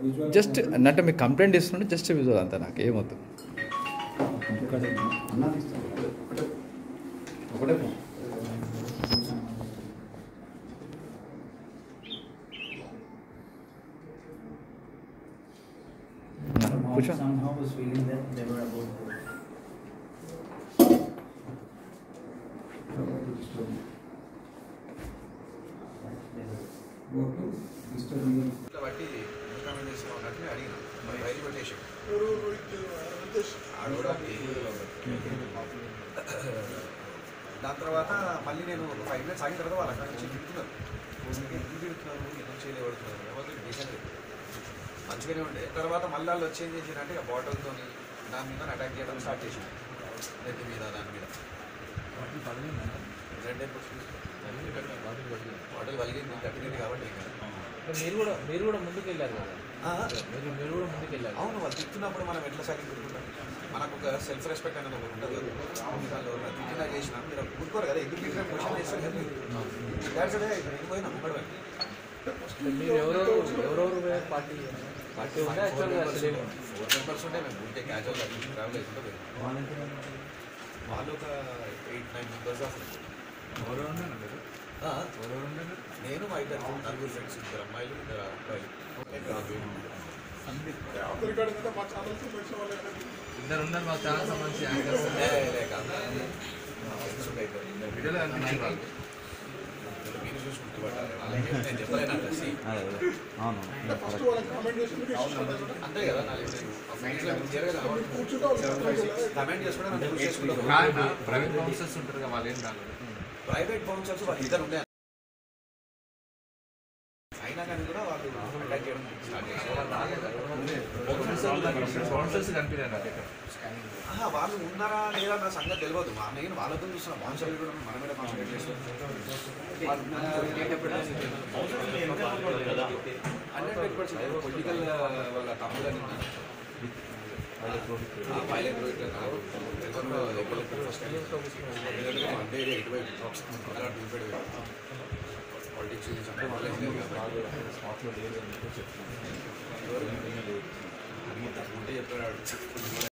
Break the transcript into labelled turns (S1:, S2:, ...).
S1: Visual
S2: just అంటే మీకు complaint ఇస్తుంటే జస్ట్ విజువల్ అంతే నాకు ఏమొద్దు
S1: ఒకటే ఫోన్
S2: కూర్చో
S3: somehow was feeling that they were about to
S4: ఇట్లా బట్టి రికమెండ్ చేసిన ఉన్నట్టు అడిగిన మరి రైలు పెట్టేసి ఆడోడా దాని తర్వాత మళ్ళీ నేను ఒక ఫైవ్ మినిట్స్ ఆగిన తర్వాత వాళ్ళు అక్కడ నుంచి తిడుతున్నారు మీకు ఎందుకు తిడుతున్నారు ఎందుకు చేయలేబడుతున్నారు ఎవరు డీసెంట్ మంచిగానే ఉండే తర్వాత మళ్ళీ వాళ్ళు వచ్చి ఏం చేసిరంటే ఇక బాటిల్తో దాని మీద అటాక్ చేయడం స్టార్ట్ చేసింది నెత్తి మీద దాని మీద రెండే బాటిల్ వలిగింది తగ్గింది కాబట్టి ఇంకా
S5: మీరు కూడా మీరు కూడా ముందుకు వెళ్ళారు కదా
S4: ఆ,
S5: మీరు మీరు కూడా ముందుకు వెళ్ళారు
S4: అవును వాళ్ళు తిట్టున్నప్పుడు మనం ఎట్లా సైలెంట్ తిట్టుకుంటాం మనకు ఒక సెల్ఫ్ రెస్పెక్ట్ అనేది ఒకటి ఉంటుంది కదా వాళ్ళు ఎవరైనా తిట్టినా చేసినా మీరు ఊరుకోరు కదా ఎందుకు తిట్టినా క్వశ్చన్ చేస్తారు కదా దాట్స్ అదే నేను పోయినా ముక్కడు
S5: మీరు ఎవరెవరు ఎవరెవరు పార్టీ పార్టీ ఉందా యాక్చువల్గా అసలు ఏమి?
S4: ఫోర్ మెంబర్స్ ఉంటే మేము ఉంటే క్యాజువల్ ట్రావెల్ అవుతుంటే పోయినాం. వాళ్ళు ఒక ఎయిట్ నైన్ మెంబర్స్ ఆఫ్ నేను మా ఇద్దరు నలుగురు ఫ్రెండ్స్ ఇద్దరు అమ్మాయిలు ఇద్దరు అబ్బాయిలు
S5: ఇద్దరు ఉన్నారు మాకు చాలా సంబంధించి యాంకర్స్
S4: లే, లే, కాదు. మా friends ఉండే ఇద్దరు.
S5: వీడియోలో కనిపించారు వాళ్ళు
S4: మీరు చూసి గుర్తుపట్టాలి. వాళ్ళకి నేను చెప్పలేను అట్లా, see. అంతే కదా నా లెవెల్. ఆ friends లో మీరు జరగదు. కమెంట్ చేసుకోవడం నన్ను push చేసుకుంటాం.
S5: ప్రైవేట్ బౌన్సర్స్ ఉంటారు కదా వాళ్ళు ఏం రాలేదు
S4: ప్రైవేట్ బౌన్సర్స్ వాళ్ళు ఇద్దరు ఉండే అయినా కానీ కూడా వాళ్ళు అటాక్ చేయడం స్టార్ట్ చేశారు
S5: బౌన్సర్స్ కనిపించారు నాకు ఇక్కడ
S4: ఆహా, వాళ్ళు ఉన్నారా లేదా నా సంగతి తెలియదు మా నేను వాళ్ళతో చూస్తున్నా బౌన్సర్ కూడా మన మీద కాన్సన్ట్రేట్ చేస్తాం హండ్రెడ్ పర్సెంట్ పొలిటికల్ వాళ్ళ తమ్ములని పైలట్ రోహిత్ కాదు ఎవరినో ఎక్కడ ఫస్ట్ అంటే ఇటువైపు అలా చూపెడు పాలిటిక్స్ గురించి అంటే వాళ్ళే కాబట్టి ఎవరు? ఉంటే చెప్పాడు